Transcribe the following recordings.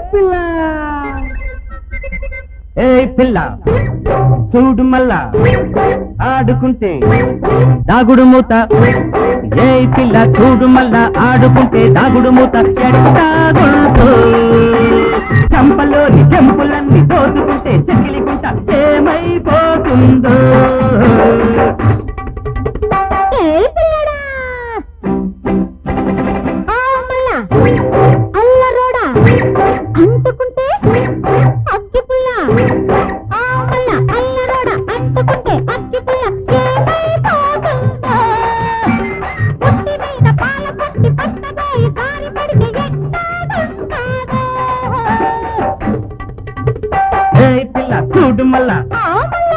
పిల్ల ఏ పిల్ల చూడు మళ్ళా ఆడుకుంటే దాగుడు మూత ఏ పిల్ల చూడు మళ్ళా ఆడుకుంటే దాగుడు మూత ఎట్టాగుంటూ చంపలోని చెంపులన్నీ దోచుకుంటే చెక్కిలికుంట ఏమైపోతుందో ఏ పిల్లడా ఆ మళ్ళా అల్లరోడా అంటుకుంటే అగ్గి పుల్ల ఆ మళ్ళా అల్లరోడా అంటుకుంటే అగ్గి పుల్ల ఏమైపోతుందో పుట్టి మీద పాల పట్టి పట్టబోయి కారి పడితే ఎట్టాగుంటాదో ఏ పిల్ల చూడు మళ్ళా ఆ మళ్ళా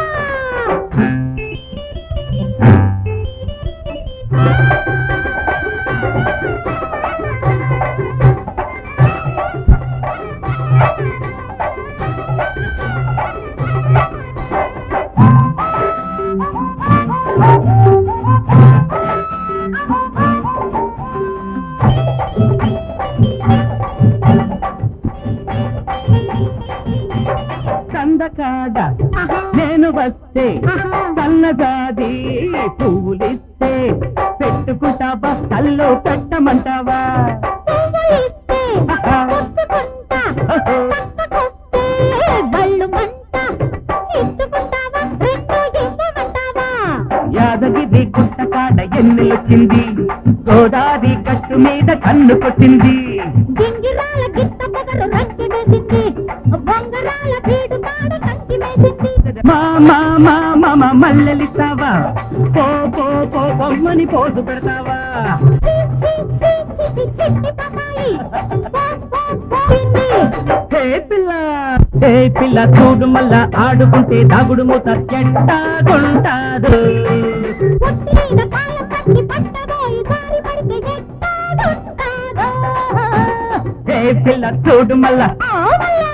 కందకాడ ఆహా. నేను వస్తే ఆహా. సన్నజాది పువ్వులిస్తే పెట్టుకుంటావా కల్లో పెట్టమంటావా పువ్వులిస్తే పుచ్చుకుంటా, పక్కకొస్తే గళ్ళు మంట. ఇచ్చుకుంటావా, రెండు ఇవ్వమంటావా? యాదగిరి గుట్టకాడ ఎన్నెలొచ్చింది గోదాది కట్టు మీద కన్ను కొట్టింది గింగిరాల గిట్ట పొగరు రంకి వేసింది బొంగరాల బీడు కాడ కంకి వేసింది మా మా మా మామ మల్లెలిస్తావా పో పో పో బొమ్మని పోసు పెడతావా చి, చి, చి, చి, చి, చిట్టి పాపాయి. పో, పో, పోయింది. హే పిల్ల హే పిల్ల చూడు మళ్ళా ఆడుకుంటే దాగుడు మూత ఎట్టాగుంటాదు పుట్టి మీద పాల పట్టి పట్టబోయి జారి పడితే ఎట్టాగుంటాదో? హే పిల్ల చూడు మళ్ళా ఆ మళ్ళా.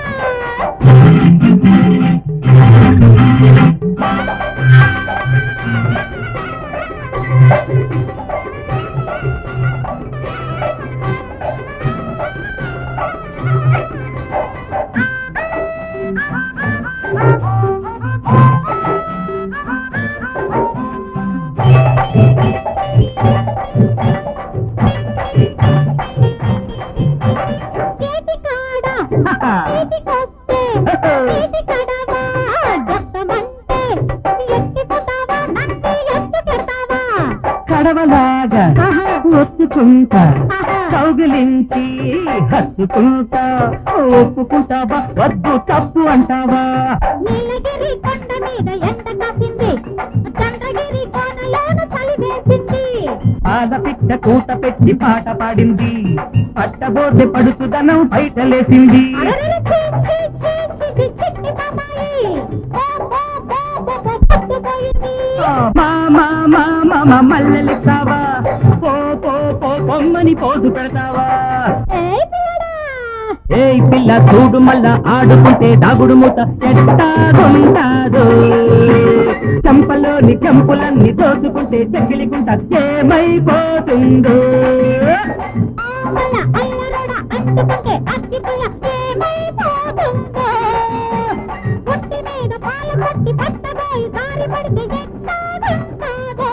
చేతి కాడ చేతికొస్తే చేతి కడవా దత్తమంటే ఎత్తుకుంటావా నన్ను ఎత్తు పెడతావా కడవలాగా ఒత్తుకుంటా కౌగిలించి హత్తుకుంటా ఒప్పుకుంటావా వద్దు తప్పు అంటావా నీలగిరి కొండ మీద ఎండ కాసింది చంద్రగిరి కోనలోన చలి వేసింది పాదపిట్ట కూట పెట్టి పాట పాడింది పట్టబోతే పడుతుదనం బయట లేసింది అరెరెరె ఛీ, ఛీ, ఛీ, ఛీ, చిట్టి బాబాయి. పో, పో, పో, పో, పో, పట్టుపోయింది. మా మా మా మామ మల్లెలిస్తావా పో పో పో బొమ్మని పోసు పెడతావా ఏయ్ పిల్లడా. ఏయ్ పిల్ల చూడు మళ్ళా ఆడుకుంటే దాగుడు మూత ఎట్టాగుంటాదు చంపలోని చెంపులన్నీ దోచుకుంటే చెక్కిలికుంట ఏమైపోతుందో ఆమల అల్లరడ అంటుకుంటే అగ్గిపుల్ల ఏమైపోతుందో? పుట్టి మీద పాలు పట్టి పట్టబోయి జారి పడితే ఎట్టాగుంటాదో?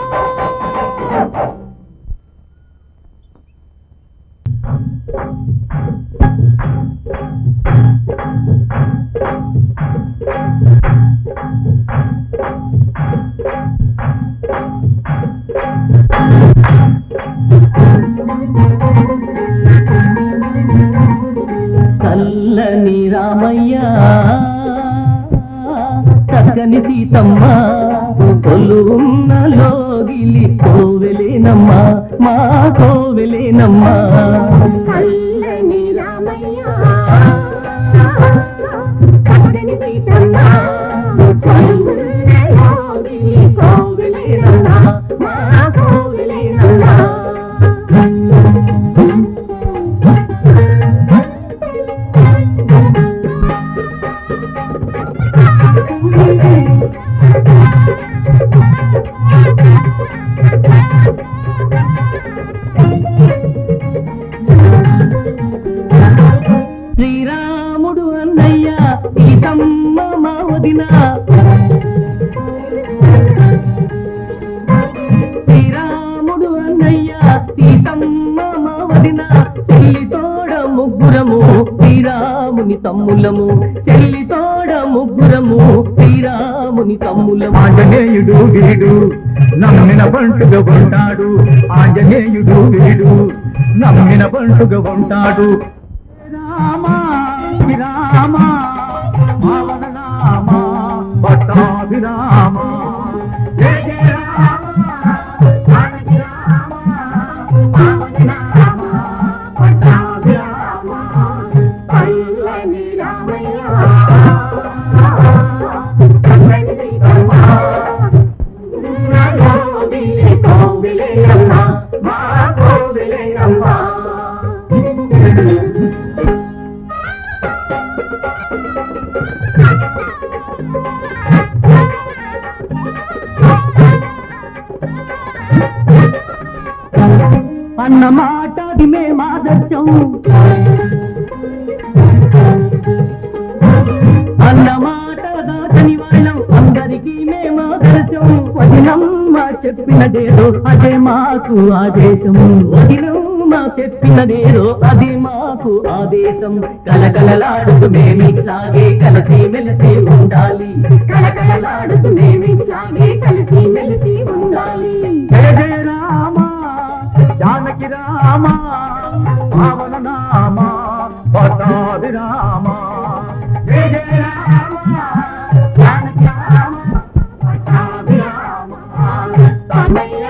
చల్లని రామయ్య చక్కని సీతమ్మ కొలున్న లోగిలి కోవెలేనమ్మ మా కోవెలేనమ్మ చల్లని రామయ్య చక్కని సీతమ్మ కొలువున్న యోగిని కోవెలేనమ్మ, మా కోవెలేనమ్మ. సీతమ్మ మా వదిన శ్రీరాముడు అన్నయ్య సీతమ్మ మా వదిన చెల్లి తోడ ముగ్గురము శ్రీరాముని తమ్ములము చెల్లి తోడ ముగ్గురము శ్రీరాముని తమ్ములము ఆంజనేయుడు వీడు నమ్మిన బంటుగా ఉంటాడు ఆంజనేయుడు వీడు నమ్మిన బంటుగా ఉంటాడు రామ విరామ పవన నామ పట్టాభిరామ జయ జయ రామ జానకి రామ పవన నామ పట్టాభిరామ చల్లని రామయ్య చల్లని కోవిలే కోవిలే అమ్మ మా కోవిలే అమ్మ అన్న మాట అది మేమాదర్శం అన్న మాట దాచని వాళ్ళం అందరికీ మేమాదర్శం వదినమ్మ చెప్పినదేదో అదే మాకు ఆదేశం వదినమ్మ చెప్పినదేదో అది మాకు ఆదేశం కలకలలాడుతూ మేమి సాగే కలిసి మెలిసి ఉండాలి కలకలలాడుతూ మేమి సాగే కలిసి మెలిసి ఉండాలి జయ జయ రామ జానకి రామ పవన నామ పట్టాభిరామ జయ జయ రామ జానకి రామ పట్టాభిరామ తనయ్య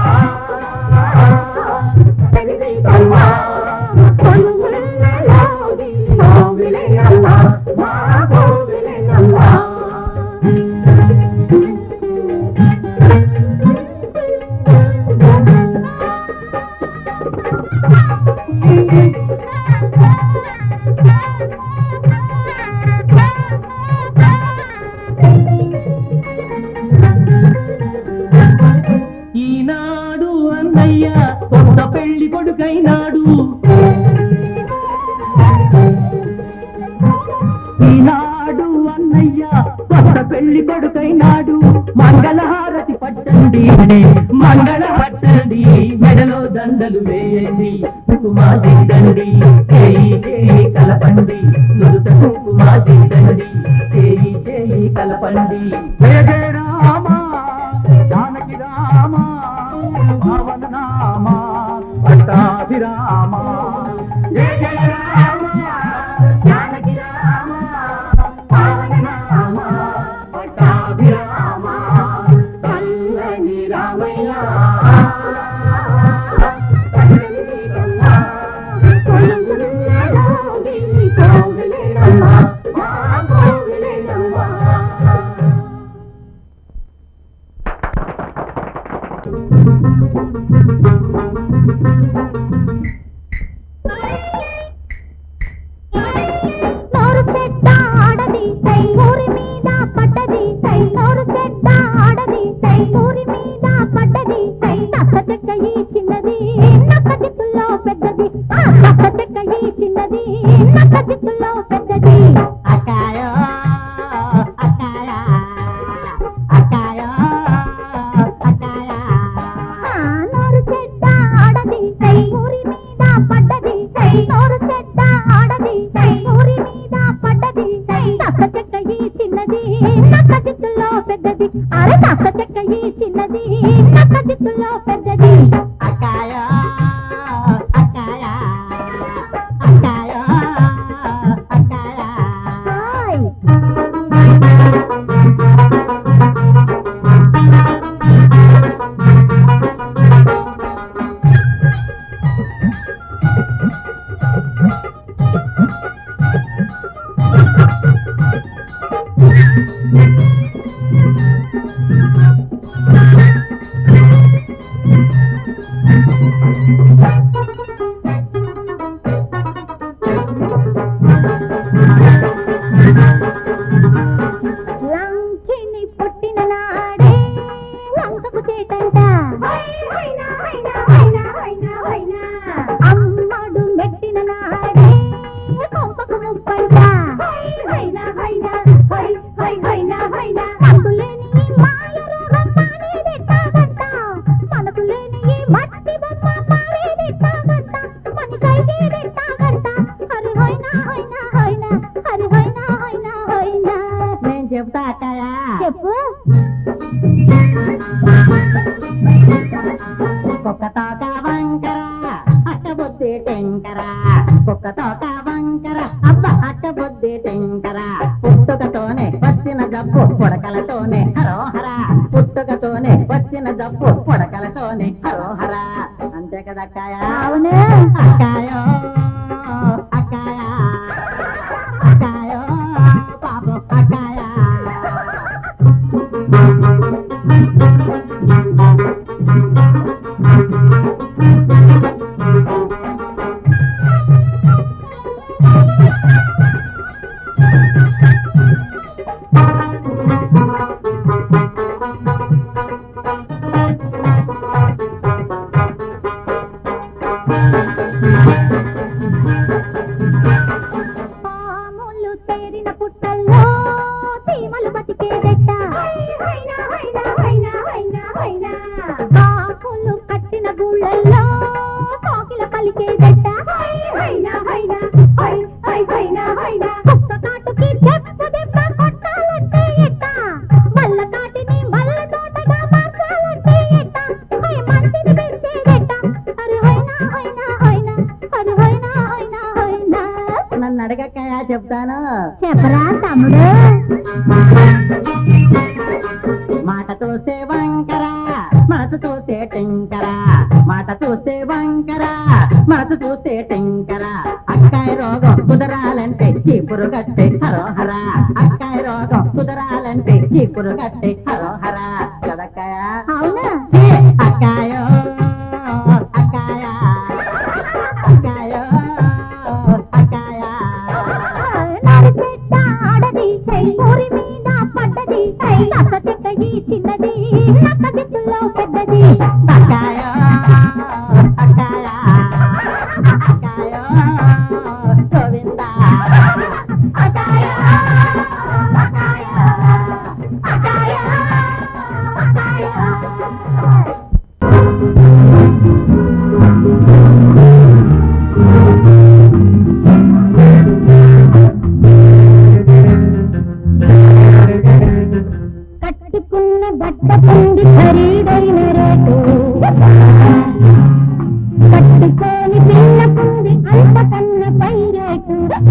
ఈనాడు అన్నయ్య కొత్త పెళ్లి కొడుకైనాడు ఈనాడు అన్నయ్య కొత్త పెళ్లి కొడుకైనాడు మంగళహారతి పట్టండి మంగళ పట్టండి మెడలో దండలు వేయండి కుంకుమా దిద్దండి చేయి చేయి కలపండి నుదుట కుంకుమా దిద్దండి చేయి చేయి కలపండి జయ జయ రామ జానకి రామ పవన నామ పట్టాభిరామ జయ జయ రామ జానకి రామ పవన నామ పట్టాభిరామ చల్లని రామయ్య చల్లని రమ్మ, కొలువున్న కోవిలి కోవిలేనమ్మ, మా కోవిలేనమ్మ. నోరు చెడ్డ ఆడది సై ఊరి మీద పడ్డది సై నోరు చెడ్డ ఆడది సై ఊరి మీద పడ్డది సై నక్క చెక్క ఈ చిన్నది నక్క చిక్కుల్లో పెద్దది ఆ నక్క చెక్క ఈ చిన్నది నక్క చిక్కుల్లో పెద్దది అకాయో అకాయ అకాయ అకాయ నోరు చెడ్డ ఆడది సై ఊరి మీద పడ్డది సై నోరు చెడ్డ ఆడది సై ఊరి మీద పడ్డది సై నక్క చెక్క ఈ చిన్నది నక్క చిక్కుల్లో పెద్దది అరే నక్క చెక్క ఈ చిన్నది నక్క చిక్కుల్లో పెద్దది అకాయ అకాయ అకాయ అకాయ చెప్పు కుక్క తోక వంకర అట్ట బుద్ధి టెంకర కుక్క తోక వంకర అబ్బ అట్ట బుద్ధి టెంకర పుట్టుకతోనే వచ్చిన జబ్బు పుడకలతోనే హరోహర పుట్టుకతోనే వచ్చిన జబ్బు పుడకలతోనే హరోహర అంతే కదా అక్కాయ అవును అక్కాయో అక్కాయ అక్కాయో పాపం అక్కాయ పాములు తేరిన పుట్టల్లో చీమలు బతికేదెట్ట కాకులు కట్టిన గూళ్ళల్లో కోకిల పలికేదెట్ట కుక్క కాటుకి చెప్పు దెబ్బ కొట్టాలంటే ఎట్ట మల్ల కాటిని మల్ల తోటగా మార్చాలంటే ఎట్ట హై మంచిని పెంచేదెట్ట అరు హైనా హైనా హైనా అరు హైనా హైనా హైనా నన్ను అడగక్కయ్యా చెప్తాను చెప్పరా తమ్ముడు మాట చూస్తే వంకర మనసు చూస్తే టెంకర మాట చూస్తే వంకర మనసు చూస్తే టెంకర అక్కాయ రోగం కుదరాలంటే చీపురు గట్టే హరోహర అక్కాయ రోగం కుదరాలంటే చీపురు గట్టే హరోహర కదక్కాయ అవునా అక్కాయో అక్కాయ అక్కాయో అక్కాయ నడిచెట్ట ఆడది సై ఊరి మీద పడ్డది సై నక్క చెక్క ఈ చిన్నది నక్క చెట్టులో పెద్దది అక్కాయో అక్కాయ అక్కాయో గోవింద అకాయ అకాయ అకాయ అకాయ కట్టుకున్న గడ్డ పొంది ఖరీదైన రేటు కట్టుకోని పిల్ల పొంది అంతకన్న పై రేటు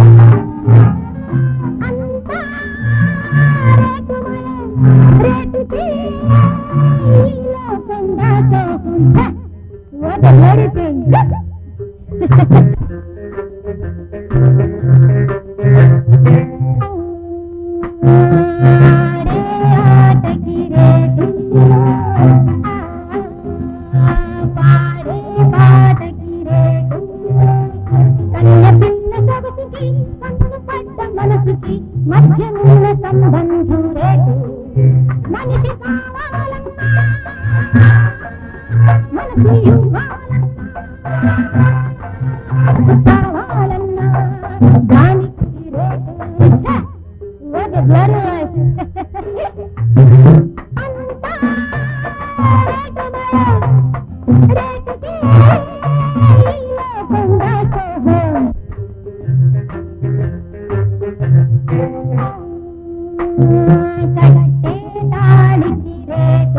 అంతా రేటుమయం, రేటుకి ఈ లోకం దాటకుండా వదలడితే ఆడే ఆటకి రేటు పాడే పాటకి రేటు కన్న పిల్ల సొగసుకి కన్ను పడ్డ మనసుకి మధ్యనున్న సంబంధం రేటు మనిషి కావాలన్నా మనసు ఇవ్వాలన్నా కావాలన్నా దానికి రేటు ఛ! What a bloody life! అంతా రేటుమయం, రేటుకి ఈ లోకం దాసోహం. కట్టే తాళికి రేటు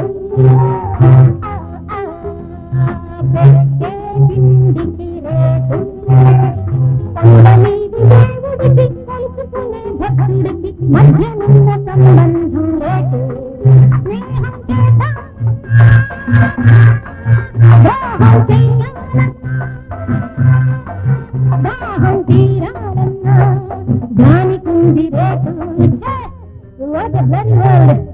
పెట్టే తిండికి రేటు పండనీటి దేవుడికి కలుసుకునే భక్తుడికి మధ్యనున్న సంబంధం రేటు స్నేహం చేద్దాం దాహం చెయ్యాలన్నా దాహం తీరాలన్నా దానికుంది రేటు ఛే! What a bloody world!